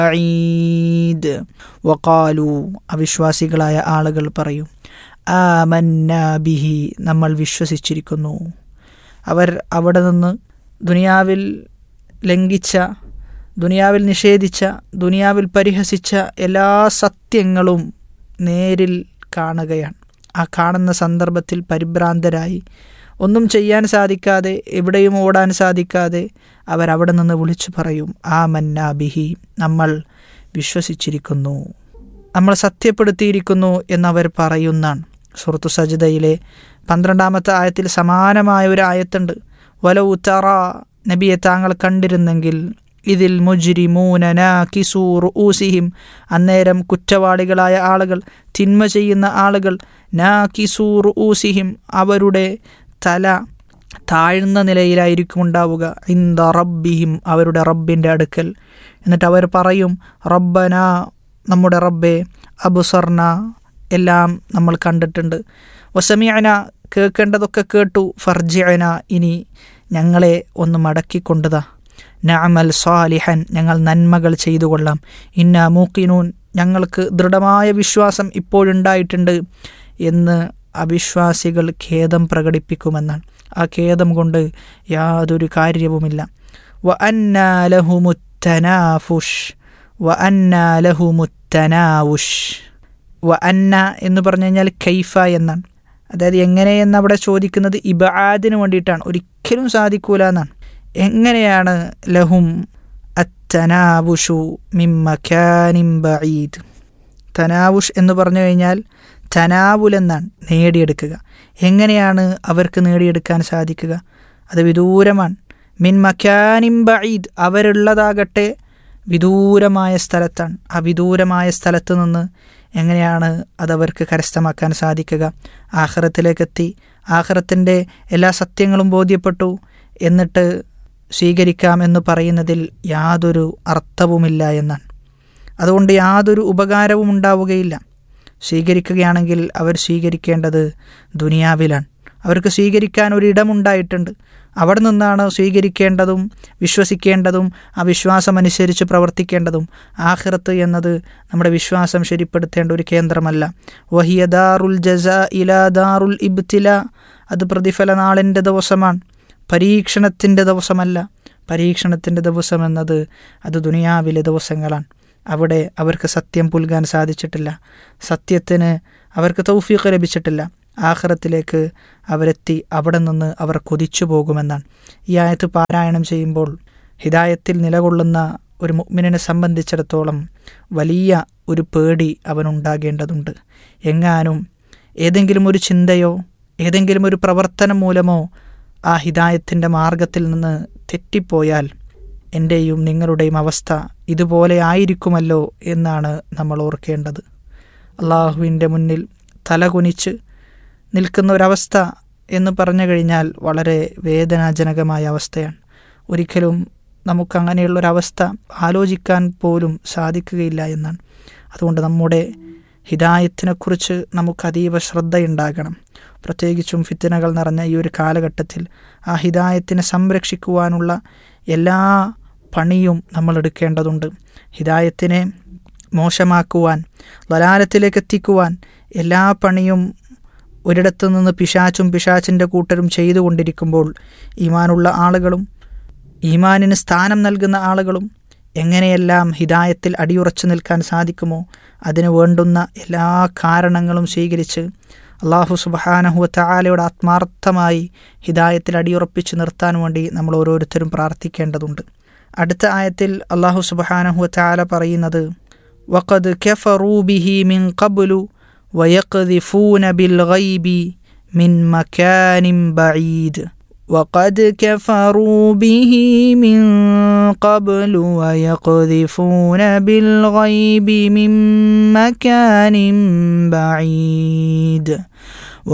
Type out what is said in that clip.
ബഈദ് വഖാലു അവിശ്വാസികളായ ആളുകൾ പറയും ആമന്നാ ബിഹി നമ്മൾ വിശ്വസിച്ചിരിക്കുന്നു അവർ അവിടെ നിന്ന് ദുനിയാവിൽ ലംഘിച്ച ദുനിയാവിൽ നിഷേധിച്ച ദുനിയാവിൽ പരിഹസിച്ച എല്ലാ സത്യങ്ങളും നേരിൽ കാണുകയാണ് ആ കാണുന്ന സന്ദർഭത്തിൽ പരിഭ്രാന്തരായി ഒന്നും ചെയ്യാൻ സാധിക്കാതെ എവിടെയും ഓടാൻ സാധിക്കാതെ അവരവിടെ നിന്ന് വിളിച്ചു പറയും ആ മന്നാ ബിഹി നമ്മൾ വിശ്വസിച്ചിരിക്കുന്നു നമ്മൾ സത്യപ്പെടുത്തിയിരിക്കുന്നു എന്നവർ പറയുന്നാണ് സുഹൃത്തു സജിതയിലെ പന്ത്രണ്ടാമത്തെ ആയത്തിൽ സമാനമായ ഒരു ആയത്തുണ്ട് വല ഉത്തറ നബിയെ താങ്കൾ കണ്ടിരുന്നെങ്കിൽ ഇതിൽ മുജ്രി മൂനന കിസൂർ ഊസിഹിം അന്നേരം കുറ്റവാളികളായ ആളുകൾ തിന്മ ചെയ്യുന്ന ആളുകൾ നാ കിസൂർ ഊസിഹിം അവരുടെ തല താഴ്ന്ന നിലയിലായിരിക്കും ഉണ്ടാവുക ഇന്ദ റബ്ബിഹിം അവരുടെ റബ്ബിൻ്റെ അടുക്കൽ എന്നിട്ട് അവർ പറയും റബ്ബന നമ്മുടെ റബ്ബെ അബുസർന എല്ലാം നമ്മൾ കണ്ടിട്ടുണ്ട് വസമിയന കേൾക്കേണ്ടതൊക്കെ കേട്ടു ഫർജിയന ഇനി ഞങ്ങളെ ഒന്ന് മടക്കിക്കൊണ്ടതാ നഅമൽ സാലിഹൻ ഞങ്ങൾ നന്മകൾ ചെയ്തു കൊള്ളാം ഇന്ന മൂക്കിനൂൻ ഞങ്ങൾക്ക് ദൃഢമായ വിശ്വാസം ഇപ്പോഴുണ്ടായിട്ടുണ്ട് എന്ന് അവിശ്വാസികൾ ഖേദം പ്രകടിപ്പിക്കുമെന്നാണ് ആ ഖേദം കൊണ്ട് യാതൊരു കാര്യവുമില്ല വ അന്നാലഹുമുത്തനാഫുഷ് വ അന്നാലഹുമുത്തനാവുഷ് വ അന്ന എന്ന് പറഞ്ഞു കഴിഞ്ഞാൽ കൈഫ എന്നാണ് അതായത് എങ്ങനെയെന്ന് അവിടെ ചോദിക്കുന്നത് ഇബാദിന് വേണ്ടിയിട്ടാണ് ഒരിക്കലും സാധിക്കൂല എന്നാണ് എങ്ങനെയാണ് ലഹും അത്തനാവുഷു മിമ്മഖാനിം ബഈദ് തനാവുഷ് എന്ന് പറഞ്ഞു കഴിഞ്ഞാൽ തനാവുൽ എന്നാണ് നേടിയെടുക്കുക എങ്ങനെയാണ് അവർക്ക് നേടിയെടുക്കാൻ സാധിക്കുക അത് വിദൂരമാണ് മിൻ മക്കാനിം ബഈദ് അവരുള്ളതാകട്ടെ വിദൂരമായ സ്ഥലത്താണ് ആ വിദൂരമായ സ്ഥലത്ത് നിന്ന് എങ്ങനെയാണ് അതവർക്ക് കരസ്ഥമാക്കാൻ സാധിക്കുക ആഹ്റത്തിലേക്കെത്തി ആഹ്റത്തിൻ്റെ എല്ലാ സത്യങ്ങളും ബോധ്യപ്പെട്ടു എന്നിട്ട് സ്വീകരിക്കാം എന്ന് പറയുന്നതിൽ യാതൊരു അർത്ഥവുമില്ല എന്നാണ് അതുകൊണ്ട് യാതൊരു ഉപകാരവും ഉണ്ടാവുകയില്ല സ്വീകരിക്കുകയാണെങ്കിൽ അവർ സ്വീകരിക്കേണ്ടത് ദുനിയാവിലാണ് അവർക്ക് സ്വീകരിക്കാൻ ഒരിടമുണ്ടായിട്ടുണ്ട് അവിടെ നിന്നാണ് സ്വീകരിക്കേണ്ടതും വിശ്വസിക്കേണ്ടതും ആ വിശ്വാസമനുസരിച്ച് പ്രവർത്തിക്കേണ്ടതും ആഖിറത്ത് എന്നത് നമ്മുടെ വിശ്വാസം ശരിപ്പെടുത്തേണ്ട ഒരു കേന്ദ്രമല്ല വഹിയ ദാറുൽ ജസ ഇലാ ദാറുൽ ഇബ്തില അത് പ്രതിഫല നാളിൻ്റെ ദിവസമാണ് പരീക്ഷണത്തിൻ്റെ ദിവസമല്ല പരീക്ഷണത്തിൻ്റെ ദിവസം എന്നത് അത് ദുനിയാവിലെ ദിവസങ്ങളാണ് അവിടെ അവർക്ക് സത്യം പുൽകാൻ സാധിച്ചിട്ടില്ല സത്യത്തിന് അവർക്ക് തൗഫീഖ് ലഭിച്ചിട്ടില്ല ആഖിറത്തിലേക്ക് അവരെത്തി അവിടെ നിന്ന് അവർ കൊതിച്ചു പോകുമെന്നാണ് ഈ ആയത്ത് പാരായണം ചെയ്യുമ്പോൾ ഹിദായത്തിൽ നിലകൊള്ളുന്ന ഒരു മുഗ്മിനെ സംബന്ധിച്ചിടത്തോളം വലിയ ഒരു പേടി അവനുണ്ടാകേണ്ടതുണ്ട് എങ്ങാനും ഏതെങ്കിലും ഒരു ചിന്തയോ ഏതെങ്കിലും ഒരു പ്രവർത്തനം മൂലമോ ആ ഹിദായത്തിൻ്റെ മാർഗത്തിൽ നിന്ന് തെറ്റിപ്പോയാൽ എൻ്റെയും നിങ്ങളുടെയും അവസ്ഥ ഇതുപോലെ ആയിരിക്കുമല്ലോ എന്നാണ് നമ്മൾ ഓർക്കേണ്ടത് അള്ളാഹുവിൻ്റെ മുന്നിൽ തലകുനിച്ച് നിൽക്കുന്ന ഒരവസ്ഥ എന്ന് പറഞ്ഞു കഴിഞ്ഞാൽ വളരെ വേദനാജനകമായ അവസ്ഥയാണ് ഒരിക്കലും നമുക്കങ്ങനെയുള്ളൊരവസ്ഥ ആലോചിക്കാൻ പോലും സാധിക്കുകയില്ല എന്നാണ് അതുകൊണ്ട് നമ്മുടെ ഹിദായത്തിനെക്കുറിച്ച് നമുക്ക് അതീവ ശ്രദ്ധയുണ്ടാകണം പ്രത്യേകിച്ചും ഫിത്തനകൾ നിറഞ്ഞ ഈ ഒരു കാലഘട്ടത്തിൽ ആ ഹിദായത്തിനെ സംരക്ഷിക്കുവാനുള്ള എല്ലാ പണിയും നമ്മൾ എടുക്കേണ്ടതുണ്ട് ഹിദായത്തിനെ മോശമാക്കുവാൻ ലലാലത്തിലേക്ക് എത്തിക്കുവാൻ എല്ലാ പണിയും ഒരിടത്തു നിന്ന് പിശാച്ചും പിശാച്ചിൻ്റെ കൂട്ടരും ചെയ്തുകൊണ്ടിരിക്കുമ്പോൾ ഈമാനുള്ള ആളുകളും ഈമാനിന് സ്ഥാനം നൽകുന്ന ആളുകളും എങ്ങനെയെല്ലാം ഹിദായത്തിൽ അടിയുറച്ചു നിൽക്കാൻ സാധിക്കുമോ അതിനു വേണ്ടുന്ന എല്ലാ കാരണങ്ങളും സ്വീകരിച്ച് അള്ളാഹു സുബഹാനഹുവ താലയുടെ ആത്മാർത്ഥമായി ഹിദായത്തിൽ അടിയുറപ്പിച്ച് നിർത്താൻ വേണ്ടി നമ്മൾ ഓരോരുത്തരും പ്രാർത്ഥിക്കേണ്ടതുണ്ട് അടുത്ത ആയത്തിൽ അള്ളാഹു സുബഹാനഹുവ താല പറയുന്നത് വഖദ് കഫറൂബിഹി മിൻ ഖബ്ലു വയഖ്ദിഫൂന ബിൽ ഗൈബി മിൻ മക്കാനിൻ ബഈദ് وقد كفروا به من قبل ويقذفون بالغيب من مكان بعيد